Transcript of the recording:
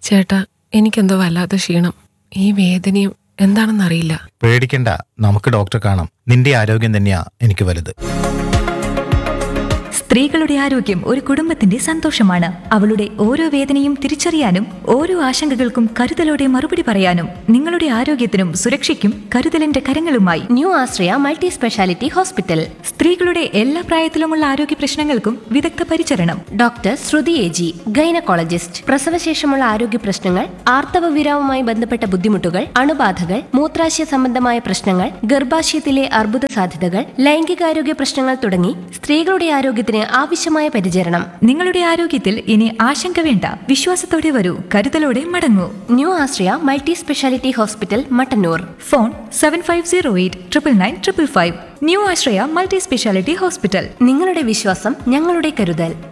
ചേട്ടാ എനിക്കെന്തോ വല്ലാത്ത ക്ഷീണം ഈ വേദനയും എന്താണെന്നറിയില്ല പേടിക്കണ്ട നമുക്ക് ഡോക്ടറെ കാണാം നിന്റെ ആരോഗ്യം തന്നെയാ എനിക്ക് വലുത് സ്ത്രീകളുടെ ആരോഗ്യം ഒരു കുടുംബത്തിന്റെ സന്തോഷമാണ് അവളുടെ ഓരോ വേദനയും തിരിച്ചറിയാനും ഓരോ ആശങ്കകൾക്കും കരുതലോടെ മറുപടി പറയാനും നിങ്ങളുടെ ആരോഗ്യത്തിനും സുരക്ഷയ്ക്കും കരുതലിന്റെ കരങ്ങളുമായി new Ashraya multi speciality hospital സ്ത്രീകളുടെ എല്ലാ പ്രായത്തിലുമുള്ള ആരോഗ്യ പ്രശ്നങ്ങൾക്കും വിദഗ്ധ പരിചരണം doctor Shruthi A G gynaecologist പ്രസവശേഷമുള്ള ആരോഗ്യ പ്രശ്നങ്ങൾ ആർത്തവവിരാവുമായി ബന്ധപ്പെട്ട ബുദ്ധിമുട്ടുകൾ അണുബാധകൾ മൂത്രാശയ സംബന്ധമായ പ്രശ്നങ്ങൾ ഗർഭാശയത്തിലെ അർബുദ സാധ്യതകൾ ലൈംഗികാരോഗ്യ പ്രശ്നങ്ങൾ തുടങ്ങി സ്ത്രീകളുടെ ആരോഗ്യത്തിന് ആവശ്യമായ പരിചരണം നിങ്ങളുടെ ആരോഗ്യത്തിൽ ഇനി ആശങ്ക വേണ്ട വിശ്വാസത്തോടെ വരൂ കരുതലോടെ മടങ്ങൂ new Ashraya multi speciality hospital Mattannur phone seven five zero eight triple nine triple five new Ashraya multi speciality hospital നിങ്ങളുടെ വിശ്വാസം ഞങ്ങളുടെ കരുതൽ